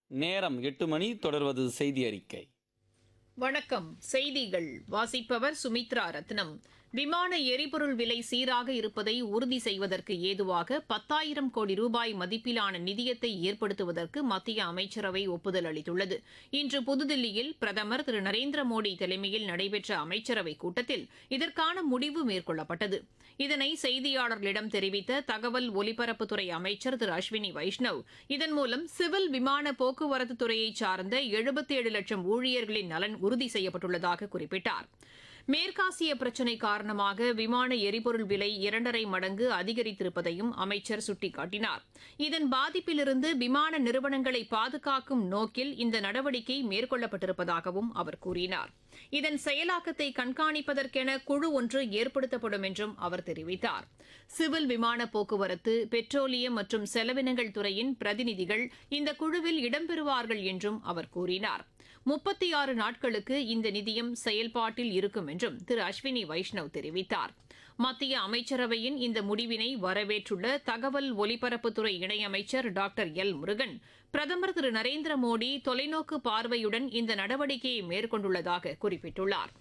நேரம் எட்டு மணி தொடர்வது செய்தி அறிக்கை வணக்கம் செய்திகள் வாசிப்பவர் சுமித்ரா ரத்னம் விமான எரிபொருள் விலை சீராக இருப்பதை உறுதி செய்வதற்கு ஏதுவாக பத்தாயிரம் கோடி ரூபாய் மதிப்பிலான நிதியத்தை ஏற்படுத்துவதற்கு மத்திய அமைச்சரவை ஒப்புதல் அளித்துள்ளது இன்று புதுதில்லியில் பிரதமர் திரு நரேந்திர மோடி தலைமையில் நடைபெற்ற அமைச்சரவைக் கூட்டத்தில் இதற்கான முடிவு மேற்கொள்ளப்பட்டது இதனை செய்தியாளர்களிடம் தெரிவித்த தகவல் ஒலிபரப்புத்துறை அமைச்சர் திரு அஸ்வினி வைஷ்ணவ் இதன் மூலம் சிவில் விமான போக்குவரத்து துறையைச் சார்ந்த எழுபத்தேழு லட்சம் ஊழியர்களின் நலன் உறுதி செய்யப்பட்டுள்ளதாக குறிப்பிட்டார் மேற்காசிய பிரச்சினை காரணமாக விமான எரிபொருள் விலை இரண்டரை மடங்கு அதிகரித்திருப்பதையும் அமைச்சர் சுட்டிக்காட்டினார் இதன் பாதிப்பிலிருந்து விமான நிறுவனங்களை பாதுகாக்கும் நோக்கில் இந்த நடவடிக்கை மேற்கொள்ளப்பட்டிருப்பதாகவும் அவர் கூறினார் இதன் செயலாக்கத்தை கண்காணிப்பதற்கென குழு ஒன்று ஏற்படுத்தப்படும் என்றும் அவர் தெரிவித்தார் சிவில் விமான போக்குவரத்து பெட்ரோலியம் மற்றும் செலவினங்கள் துறையின் பிரதிநிதிகள் இந்த குழுவில் இடம்பெறுவார்கள் என்றும் அவர் கூறினார் முப்பத்தி ஆறு நாட்களுக்கு இந்த நிதியம் செயல்பாட்டில் இருக்கும் என்றும் திரு அஸ்வினி வைஷ்ணவ் தெரிவித்தார் மத்திய அமைச்சரவையின் இந்த முடிவினை வரவேற்றுள்ள தகவல் ஒலிபரப்புத்துறை இணையமைச்சர் டாக்டர் எல் முருகன் பிரதமர் திரு நரேந்திர மோடி தொலைநோக்கு பார்வையுடன் இந்த நடவடிக்கையை மேற்கொண்டுள்ளதாக குறிப்பிட்டுள்ளார்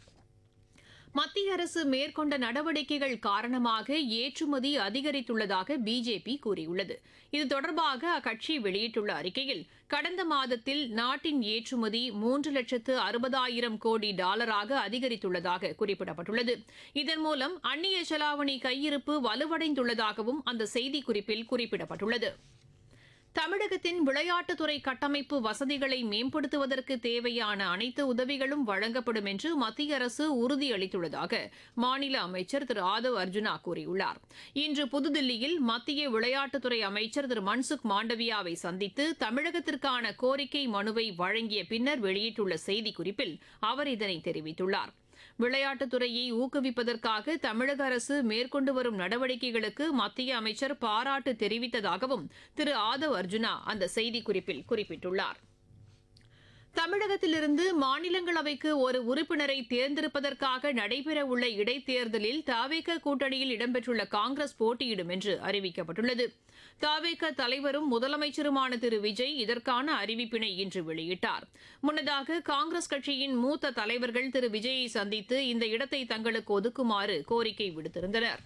மத்திய அரசு மேற்கொண்ட நடவடிக்கைகள் காரணமாக ஏற்றுமதி அதிகரித்துள்ளதாக பிஜேபி கூறியுள்ளது இது தொடர்பாக அக்கட்சி வெளியிட்டுள்ள அறிக்கையில் கடந்த மாதத்தில் நாட்டின் ஏற்றுமதி மூன்று லட்சத்து அறுபதாயிரம் கோடி டாலராக அதிகரித்துள்ளதாக குறிப்பிடப்பட்டுள்ளது இதன் மூலம் அந்நிய செலாவணி கையிருப்பு வலுவடைந்துள்ளதாகவும் அந்த செய்திக்குறிப்பில் குறிப்பிடப்பட்டுள்ளது தமிழகத்தின் விளையாட்டுத்துறை கட்டமைப்பு வசதிகளை மேம்படுத்துவதற்கு தேவையான அனைத்து உதவிகளும் வழங்கப்படும் என்று மத்திய அரசு உறுதியளித்துள்ளதாக மாநில அமைச்சர் திரு ஆதவ் அர்ஜுனா கூறியுள்ளார் இன்று புதுதில்லியில் மத்திய விளையாட்டுத்துறை அமைச்சர் திரு மன்சுக் மாண்டவியாவை சந்தித்து தமிழகத்திற்கான கோரிக்கை மனுவை வழங்கிய பின்னர் வெளியிட்டுள்ள செய்திக்குறிப்பில் அவர் இதனை தெரிவித்துள்ளார் விளையாட்டுத்துறையை ஊக்குவிப்பதற்காக தமிழக அரசு மேற்கொண்டு வரும் நடவடிக்கைகளுக்கு மத்திய அமைச்சர் பாராட்டு தெரிவித்ததாகவும் திரு ஆதவ் அர்ஜுனா அந்த செய்திக்குறிப்பில் குறிப்பிட்டுள்ளார் தமிழகத்திலிருந்து மாநிலங்களவைக்கு ஒரு உறுப்பினரை தேர்ந்தெடுப்பதற்காக நடைபெறவுள்ள இடைத்தேர்தலில் தாவேக கூட்டணியில் இடம்பெற்றுள்ள காங்கிரஸ் போட்டியிடும் என்று அறிவிக்கப்பட்டுள்ளது தாவேக தலைவரும் முதலமைச்சருமான திரு விஜய் இதற்கான அறிவிப்பினை இன்று வெளியிட்டார் முன்னதாக காங்கிரஸ் கட்சியின் மூத்த தலைவர்கள் திரு விஜயை சந்தித்து இந்த இடத்தை தங்களுக்கு ஒதுக்குமாறு கோரிக்கை விடுத்திருந்தனர்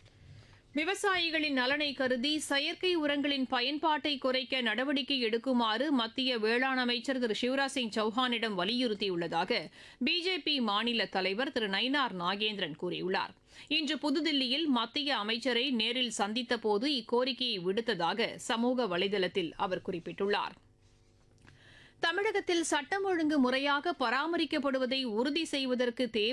விவசாயிகளின் நலனை கருதி செயற்கை உரங்களின் பயன்பாட்டை குறைக்க நடவடிக்கை எடுக்குமாறு மத்திய வேளாண் அமைச்சர் திரு சிவராஜ் சிங் சௌஹானிடம் வலியுறுத்தியுள்ளதாக பிஜேபி மாநில தலைவர் திரு நயினார் நாகேந்திரன் கூறியுள்ளார் இன்று புதுதில்லியில் மத்திய அமைச்சரை நேரில் சந்தித்தபோது இக்கோரிக்கையை விடுத்ததாக சமூக வலைதளத்தில் அவர் குறிப்பிட்டுள்ளார் தமிழகத்தில் சட்டம் ஒழுங்கு முறையாக பராமரிக்கப்படுவதை உறுதி செய்வதற்கு தேவை